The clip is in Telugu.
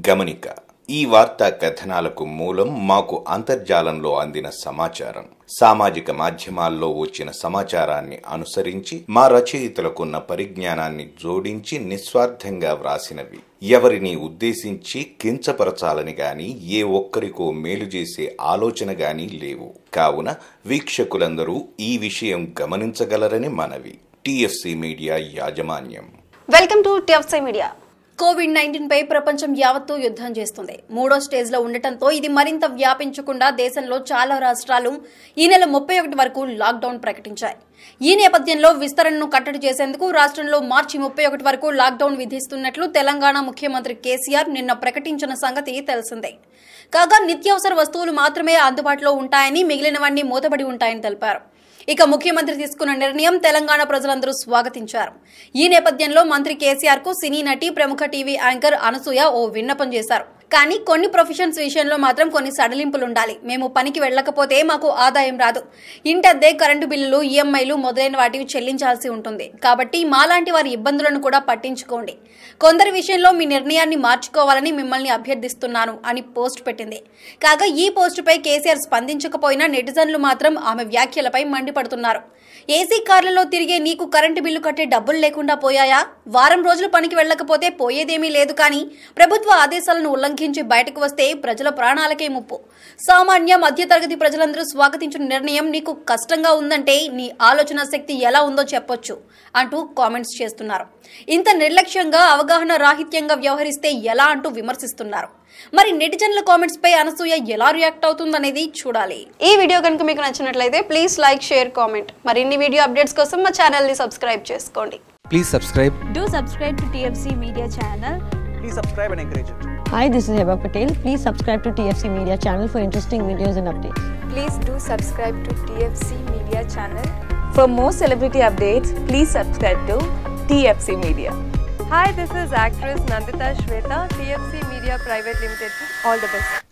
గమనిక ఈ వార్తా కథనాలకు మూలం మాకు అంతర్జాలంలో అందిన సమాచారం సామాజిక మాధ్యమాల్లో వచ్చిన సమాచారాన్ని అనుసరించి మా రచయితలకున్న పరిజ్ఞానాన్ని జోడించి నిస్వార్థంగా వ్రాసినవి ఎవరిని ఉద్దేశించి కించపరచాలని గాని ఏ ఒక్కరికో మేలు చేసే ఆలోచన గాని లేవు కావున వీక్షకులందరూ ఈ విషయం గమనించగలరని మనవి టిఎఫ్సి మీడియా యాజమాన్యం welcome to TFC media covid nineteen పై ప్రపంచం యావత్తూ యుద్ధం చేస్తుంది మూడో స్టేజ్ లో ఉండటంతో ఇది మరింత వ్యాపించకుండా దేశంలో చాలా రాష్ట్రాలు ఈ నెల ముప్పై ఒకటి వరకు లాక్డౌన్ ప్రకటించాయి ఈ నేపథ్యంలో విస్తరణను కట్టడి చేసేందుకు రాష్ట్రంలో మార్చి ముప్పై ఒకటి వరకు లాక్డౌన్ విధిస్తున్నట్లు తెలంగాణ ముఖ్యమంత్రి కేసీఆర్ నిన్న ప్రకటించిన సంగతి తెలిసిందే కాగా నిత్యావసర వస్తువులు మాత్రమే అందుబాటులో ఉంటాయని మిగిలినవన్నీ మూతబడి ఉంటాయని తెలిపారు ఇక ముఖ్యమంత్రి తీసుకున్న నిర్ణయం తెలంగాణ ప్రజలందరూ స్వాగతించారు ఈ నేపథ్యంలో మంత్రి కేసీఆర్ కు సినీ నటి ప్రముఖ టీవీ యాంకర్ అనసూయ ఓ విన్నపం చేశారు కానీ కొన్ని ప్రొఫెషన్స్ విషయంలో మాత్రం కొన్ని సడలింపులు ఉండాలి మేము పనికి వెళ్ళకపోతే మాకు ఆదాయం రాదు ఇంటద్దే కరెంటు బిల్లులు ఈఎంఐలు మొదలైన వాటివి చెల్లించాల్సి ఉంటుంది కాబట్టి మాలాంటి వారి ఇబ్బందులను కూడా పట్టించుకోండి కొందరి విషయంలో మీ నిర్ణయాన్ని మార్చుకోవాలని మిమ్మల్ని అభ్యర్థిస్తున్నాను అని పోస్ట్ పెట్టింది కాగా ఈ పోస్టుపై కేసీఆర్ స్పందించకపోయినా నెటిజన్లు మాత్రం ఆమె వ్యాఖ్యలపై మండిపడుతున్నారు ఏసీ కార్లలో తిరిగే నీకు కరెంటు బిల్లు కట్టే డబ్బులు లేకుండా పోయాయా వారం రోజులు పనికి వెళ్ళకపోతే పోయేదేమీ లేదు కానీ ప్రభుత్వ ఆదేశాలను ఉల్లంఘించి బయటకు వస్తే ప్రజల ప్రాణాలకే ముప్పు సామాన్య మధ్యతరగతి ప్రజలందరూ స్వాగతించిన నిర్ణయం నీకు కష్టంగా ఉందంటే నీ ఆలోచన శక్తి ఎలా ఉందో చెప్పొచ్చు అంటూ కామెంట్స్ చేస్తున్నారు ఇంత నిర్లక్ష్యంగా అవగాహన రాహిత్యంగా వ్యవహరిస్తే ఎలా అంటూ విమర్శిస్తున్నారు మరి నెటిజన్ల కామెంట్స్ పై అనసూయ ఎలా రియాక్ట్ అవుతుందనేది చూడాలి ఈ వీడియో కనుక మీకు నచ్చినట్లయితే ప్లీజ్ లైక్ షేర్ కామెంట్ మరిన్ని వీడియో అప్డేట్స్ కోసం మా ఛానల్ ని సబ్స్క్రైబ్ చేసుకోండి Please subscribe. Do subscribe to TFC Media channel. please subscribe and encourage it. Hi, this is Heba Patel. Please subscribe to TFC Media channel for interesting videos and updates. Please do subscribe to TFC Media channel. For more celebrity updates, please subscribe to TFC Media. Hi, this is actress Nandita Shweta, TFC Media Private Limited. All the best.